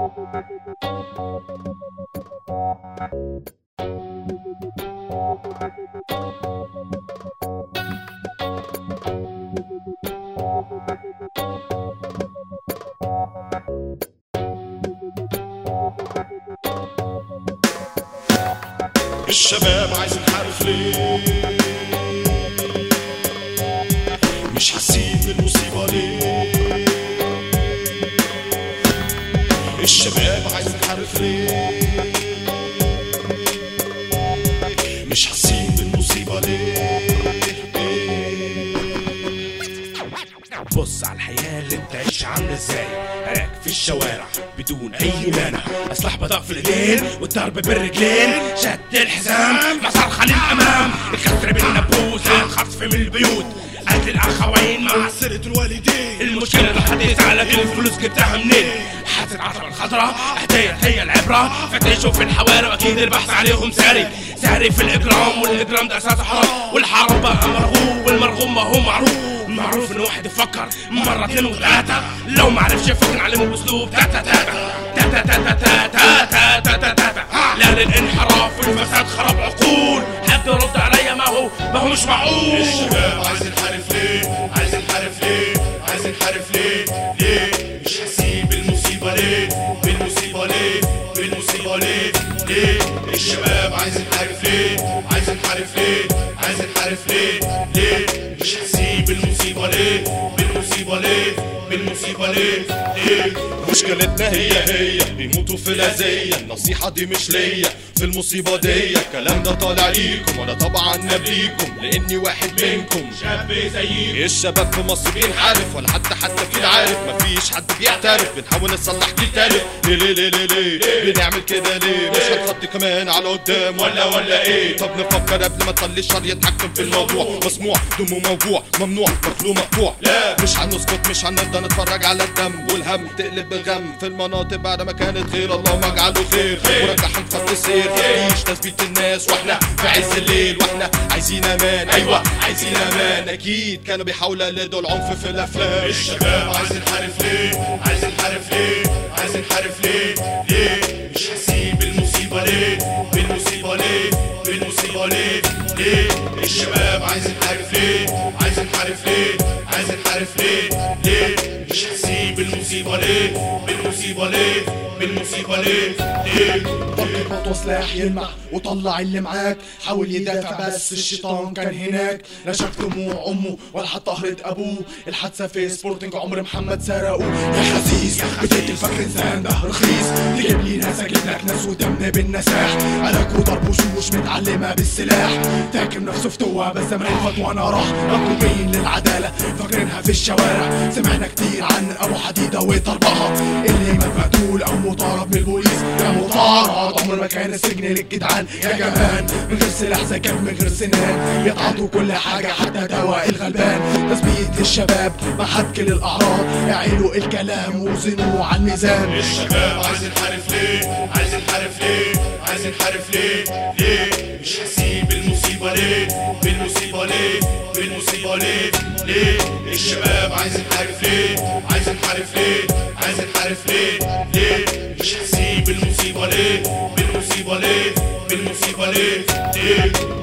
الشباب عايز نحارف ليه مش حاسين بالمصيبة ليه الشباب عايز نحارف ليه مش حاسين بالمصيبة ليه بص على الحياة اللي انت عايش عاملة ازاي هناك في الشوارع بدون اي مانع اسلحة بضاء في الايدين والضرب بالرجلين شد الحزام مسار للامام الكسر بالنبوس الخطف من البيوت قتل الاخوين مع سيرة الوالدين المشكلة ده حديث على الفلوس جبتها منين حاسة العصبة الخضراء هدية هي العبرة فتشوا في الحواري واكيد البحث عليهم ساري ساري في الاجرام والاجرام ده اساسه حرام والحرام بقى مرغوب والمرغوب ما هو معروف معروف ان واحد يفكر مرة اتنين وثلاثة لو ما عرفش يفكر نعلمه باسلوب تاتا تاتا تاتا تاتا تاتا تاتا تاتا تاتا لا للانحراف والفساد خرب عقول حد يرد عليا ما هو ما هو مش معقول الشباب عايز نحارف ليه عايز نحارف ليه عايز نحارف ليه ليه مش حاسين بالمصيبة ليه بالمصيبة ليه بالمصيبة ليه ليه الشباب عايز نحارف ليه عايز نحارف ليه عايز نحارف ليه ليه مش حاسين بالمصيبة ليه بالمصيبة ليه بالمصيبة ليه ليه مشكلتنا هي هي بيموتوا في الأذية النصيحة دي مش ليا في المصيبة دي الكلام ده طالع ليكم وانا طبعا نبيكم لاني واحد منكم شاب زيي الشباب في مصر بينحرف ولا حتى حتى في عارف مفيش حد بيعترف بنحاول نصلح دي تالف ليه ليه ليه ليه ليه بنعمل كده ليه مش هنخطي كمان على قدام ولا ولا ايه طب نفكر قبل ما تخلي الشر يتحكم في الموضوع مسموع دمه موجوع ممنوع مخلوق مقطوع لا مش هنسكت مش هنرضى نتفرج على الدم والهم تقلب بالغم في المناطق بعد ما كانت خير اللهم اجعله خير ورجعهم خط السير مفيش تثبيت الناس واحنا في عز الليل واحنا عايزين امان ايوه عايزين امان اكيد كانوا بيحاولوا يقلدوا العنف في الافلام الشباب عايز نحارف ليه عايز نحارف ليه عايز نحارف ليه ليه مش حاسين بالمصيبه ليه بالمصيبه ليه بالمصيبه ليه ليه الشباب عايز نحارف ليه عايز نحارف ليه عايز نحارف ليه ليه مش حاسين بالمصيبه ليه بالمصيبه ليه بالمصيبه ليه ليه طلق مطوى سلاح يلمع وطلع اللي معاك حاول يدافع بس الشيطان كان هناك لا شاف دموع امه ولا حتى قهرة ابوه الحادثة في سبورتنج عمر محمد سرقه يا خسيس بتقتل فاكر انسان ده رخيص تجيب لي ناس اجيب لك ناس ودم بالنساح قلق وضرب وشوش متعلمة بالسلاح فاكر نفسه فتوة بس زمان الفتوى انا راح مطلوبين للعدالة فاكرينها في الشوارع سمعنا كتير عن ابو حديدة وطربها اللي مات مقتول او مطارد من البوليس يا مطارد عمر ما كان السجن للجدعان يا جبان من غير سلاح زي كان من غير سنان بيتعاطوا كل حاجة حتى دواء الغلبان تثبيت للشباب مع حك للأعراض اعيلوا الكلام وزنوا على الميزان الشباب عايز نحارف ليه عايز نحارف ليه عايز نحارف ليه ليه مش حاسين بالمصيبة ليه بالمصيبة ليه بالمصيبة ليه ليه الشباب عايز نحارف ليه عايز نحارف ليه عايز نحارف ليه ليه مش حاسين بالمصيبة ليه بالمصيبة ليه بالمصيبة ليه ليه